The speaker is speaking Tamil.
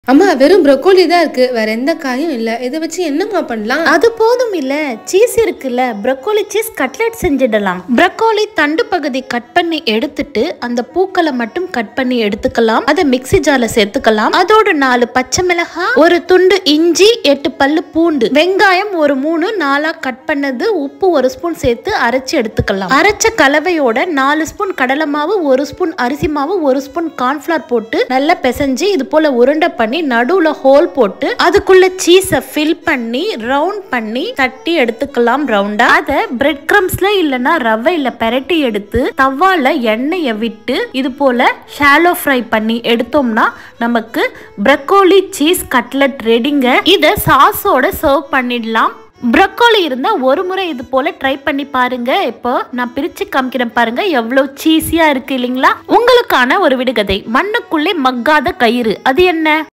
அம்மா வெறும் ப்ரொக்கோலி தான் இருக்கு வேற எந்த காயும் இல்ல இதை வச்சு என்னம்மா பண்ணலாம் அது போதும் இல்ல சீஸ் இருக்குல்ல ப்ரொக்கோலி சீஸ் கட்லெட் செஞ்சிடலாம் ப்ரொக்கோலி தண்டு பகுதி கட் பண்ணி எடுத்துட்டு அந்த பூக்களை மட்டும் கட் பண்ணி எடுத்துக்கலாம் அதை மிக்ஸி ஜார்ல சேர்த்துக்கலாம் அதோட நாலு பச்சை மிளகாய் ஒரு துண்டு இஞ்சி எட்டு பல்லு பூண்டு வெங்காயம் ஒரு மூணு நாலா கட் பண்ணது உப்பு ஒரு ஸ்பூன் சேர்த்து அரைச்சு எடுத்துக்கலாம் அரைச்ச கலவையோட நாலு ஸ்பூன் கடலை மாவு ஒரு ஸ்பூன் அரிசி மாவு ஒரு ஸ்பூன் கார்ன்ஃபிளவர் போட்டு நல்லா பிசைஞ்சு இது போல உருண்டை பண்ணி நடுவுல ஹோல் போட்டு அதுக்குள்ள சீஸை ஃபில் பண்ணி ரவுண்ட் பண்ணி தட்டி எடுத்துக்கலாம் ரவுண்டா அத பிரெட் கிரம்ஸ்ல இல்லனா ரவையில பெரட்டி எடுத்து தவால எண்ணெயை விட்டு இது போல ஷாலோ ஃப்ரை பண்ணி எடுத்தோம்னா நமக்கு ப்ரக்கோலி சீஸ் கட்லெட் ரெடிங்க இத சாஸோட சர்வ் பண்ணிடலாம் ப்ரக்கோலி இருந்தா ஒரு முறை இது போல ட்ரை பண்ணி பாருங்க இப்போ நான் பிரிச்சு காமிக்கிறேன் பாருங்க எவ்வளவு சீஸியா இருக்கு இல்லைங்களா உங்களுக்கான ஒரு விடுகதை மண்ணுக்குள்ளே மக்காத கயிறு அது என்ன